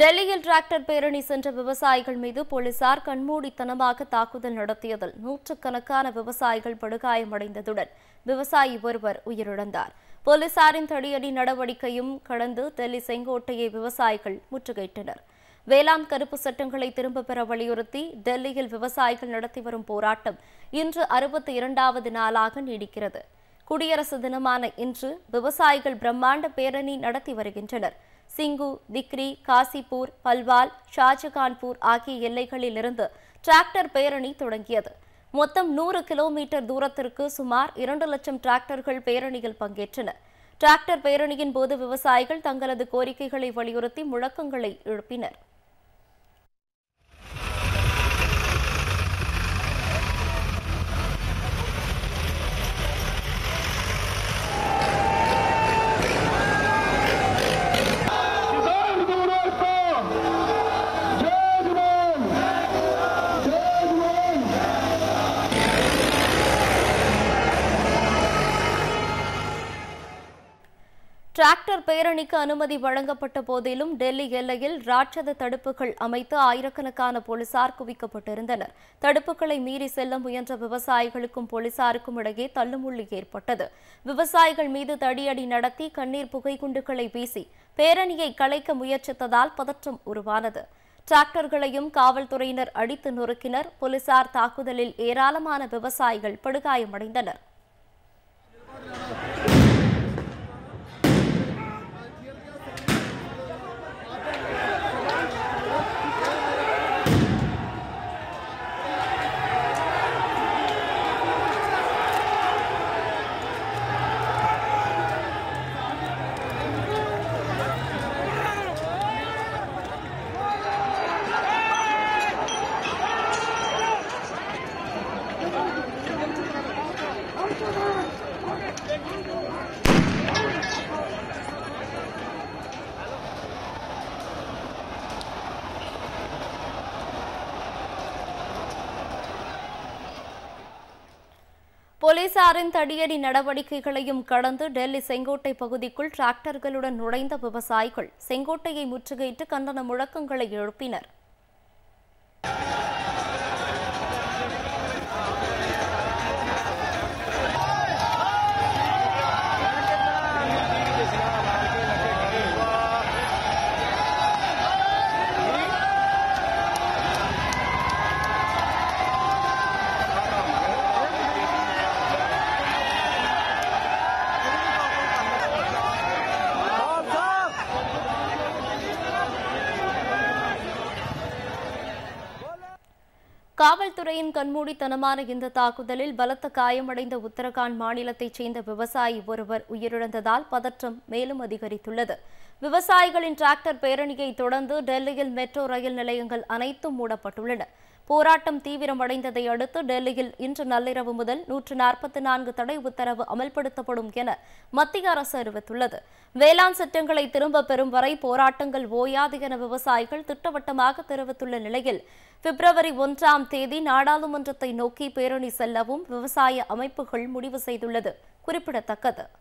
டெல்லியில் டிராக்டர் பேரணி சென்ற விவசாயிகள் மீது போலீசார் கண்மூடித்தனமாக தாக்குதல் நடத்தியதில் நூற்றுக்கணக்கான விவசாயிகள் படுகாயமடைந்ததுடன் விவசாயி ஒருவர் உயிரிழந்தார் போலீசாரின் தடியடி நடவடிக்கையும் கடந்து டெல்லி செங்கோட்டையை விவசாயிகள் முற்றுகையிட்டனர் வேளாண் கருப்பு சட்டங்களை திரும்பப் பெற வலியுறுத்தி டெல்லியில் விவசாயிகள் நடத்தி வரும் போராட்டம் இன்று அறுபத்தி இரண்டாவது நாளாக நீடிக்கிறது குடியரசு தினமான இன்று விவசாயிகள் பிரம்மாண்ட பேரணி நடத்தி வருகின்றனர் சிங்கு திக்ரி காசிப்பூர் பல்வால் ஷாஜகான்பூர் ஆகிய எல்லைகளில் இருந்து டிராக்டர் பேரணி தொடங்கியது மொத்தம் நூறு கிலோமீட்டர் தூரத்திற்கு சுமார் இரண்டு லட்சம் டிராக்டர்கள் பேரணியில் பங்கேற்றன டிராக்டர் பேரணியின் போது விவசாயிகள் தங்களது கோரிக்கைகளை வலியுறுத்தி முழக்கங்களை எழுப்பினர் किसान जवान को जय जवान जय जवान டிராக்டர் பேரணிக்கு அனுமதி வழங்கப்பட்ட போதிலும் டெல்லி எல்லையில் ராட்சத தடுப்புகள் அமைத்து ஆயிரக்கணக்கான போலீசார் குவிக்கப்பட்டிருந்தனர் தடுப்புகளை மீறி செல்ல முயன்ற விவசாயிகளுக்கும் போலீசாருக்கும் இடையே தள்ளுமுள்ளி ஏற்பட்டது விவசாயிகள் மீது தடியடி நடத்தி கண்ணீர் புகைக்குண்டுகளை வீசி பேரணியை கலைக்க முயற்சித்ததால் பதற்றம் உருவானது டிராக்டர்களையும் காவல்துறையினர் அடித்து நொறுக்கினர் போலீசார் தாக்குதலில் ஏராளமான விவசாயிகள் படுகாயமடைந்தனர் போலீசாரின் தடியடி நடவடிக்கைகளையும் கடந்து டெல்லி செங்கோட்டை பகுதிக்குள் டிராக்டர்களுடன் நுழைந்த விவசாயிகள் செங்கோட்டையை முற்றுகையிட்டு கண்டன முழக்கங்களை எழுப்பினர் காவல்துறையின் கண்மூடித்தனமான இந்த தாக்குதலில் பலத்த காயமடைந்த உத்தரகாண்ட் மாநிலத்தைச் சேர்ந்த விவசாயி ஒருவர் உயிரிழந்ததால் பதற்றம் மேலும் அதிகரித்துள்ளது விவசாயிகளின் டிராக்டர் பேரணியை தொடர்ந்து டெல்லியில் மெட்ரோ ரயில் நிலையங்கள் அனைத்தும் மூடப்பட்டுள்ளன போராட்டம் தீவிரமடைந்ததை அடுத்து டெல்லியில் இன்று நள்ளிரவு முதல் நூற்று நாற்பத்தி நான்கு தடை உத்தரவு அமல்படுத்தப்படும் என மத்திய அரசு அறிவித்துள்ளது வேளாண் சட்டங்களை திரும்பப் பெறும் வரை போராட்டங்கள் ஓயாது என விவசாயிகள் திட்டவட்டமாக தெரிவித்துள்ள நிலையில் பிப்ரவரி ஒன்றாம் தேதி நாடாளுமன்றத்தை நோக்கி பேரணி செல்லவும் விவசாய அமைப்புகள் முடிவு செய்துள்ளது குறிப்பிடத்தக்கது